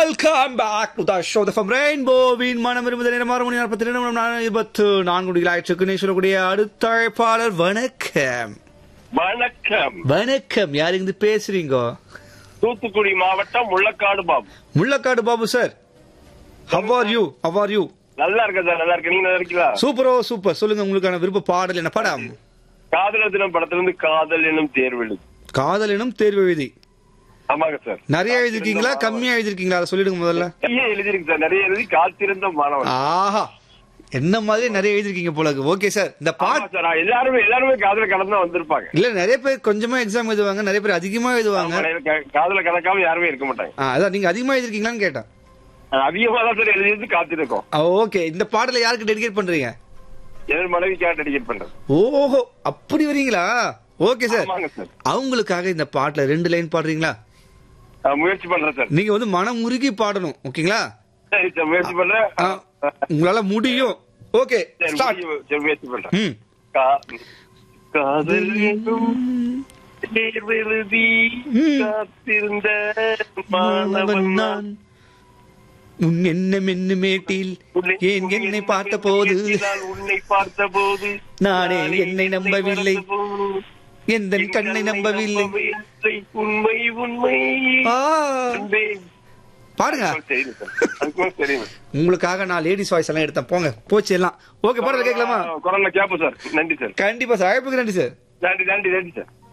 Welcome back to the show the from ரெயின்போவின் மனம் விரும்புத நேரம் ஆறு மணி நாற்பத்தி ரெண்டு மணி நேரம் இருபத்து நான்கு மணிகள் ஆயிடுச்சு சொல்லக்கூடிய அடுத்த அழைப்பாளர் வணக்கம் வணக்கம் வணக்கம் யார் இருந்து பேசுறீங்க தூத்துக்குடி மாவட்டம் Mullakkadu Babu Mullakkadu Babu sir how are you how are you நல்லா இருக்க சார் நல்லா இருக்க நீங்க நல்லா இருக்கீங்களா சூப்பரோ சூப்பர் சொல்லுங்க உங்களுக்கான விருப்ப பாடல் என்ன படம் காதலர் தினம் படத்துல இருந்து காதல் எனும் தேர்வெழு காதல் எனும் தேர்வு எழுதி ஆமாங்க சார் நிறைய எழுதிருக்கீங்களா கம்மியா எழுதிருக்கீங்களா அதை சொல்லிடுங்க முதல்ல நிறைய எழுதிருக்கு சார் நிறைய எழுதி காத்திருந்த மாணவன் ஆஹா என்ன மாதிரி நிறைய எழுதிருக்கீங்க போல ஓகே சார் இந்த பாட் ஆமா சார் எல்லாருமே எல்லாருமே காதல கடந்து வந்திருப்பாங்க இல்ல நிறைய பேர் கொஞ்சமா எக்ஸாம் எழுதுவாங்க நிறைய பேர் அதிகமா எழுதுவாங்க ஆமா, கா- காதல கலக்காம யாருமே இருக்க மாட்டாங்க ஆ, அதான் நீங்க அதிகமா எழுதிருக்கீங்களான்னு கேட்டேன் அதிகமா தான் சார் எழுதி காத்திருக்கோம் ஓகே இந்த பாடலை யாருக்கு டெடிகேட் பண்றீங்க என் மனைவிக்காக டெடிகேட் பண்றேன் ஓஹோ அப்படி வரீங்களா ஓகே சார் ஆமாங்க சார் அவங்களுக்காக இந்த பாட்டுல ரெண்டு லைன் பாடுறீங்களா நான் முயற்சி பண்றேன் சார் நீங்க வந்து மனம் உருகி பாடணும் ஓகேங்களா சரி சார் முயற்சி பண்றேன் ஆ, உங்களால முடியும் ஓகே சரி, ஸ்டார்ட் முடியும். சரி, முயற்சி பண்றேன் ம் கா- காதல் என்னும் தேர்வெழுதி ம். காத்திருந்த மாணவன் மாணவன் நான் உன் எண்ணம் என்ன மேட்டில் உன்னை- ஏன் என்னை பார்த்த போது நான் உன்னை பார்த்த போது நானே என்னை நம்பவில்லை. எந்த கண்ணை நம்பவில்லை உண்மை உண்மை ஆ, அன்பே. பாடுங்க தெரியும் சார். அதுக்கும் தெரியும் உங்களுக்காக நான் லேடிஸ் வாய்ஸ் எல்லாம் எடுத்தேன் போங்க போச்சு எல்லாம் ஓகே பாடல கேட்கலாமா குரல்ல கேப்போம் சார் நன்றி சார் கண்டிப்பா சார் அழைப்புக்கு நன்றி சார் நன்றி நன்றி நன்றி சார்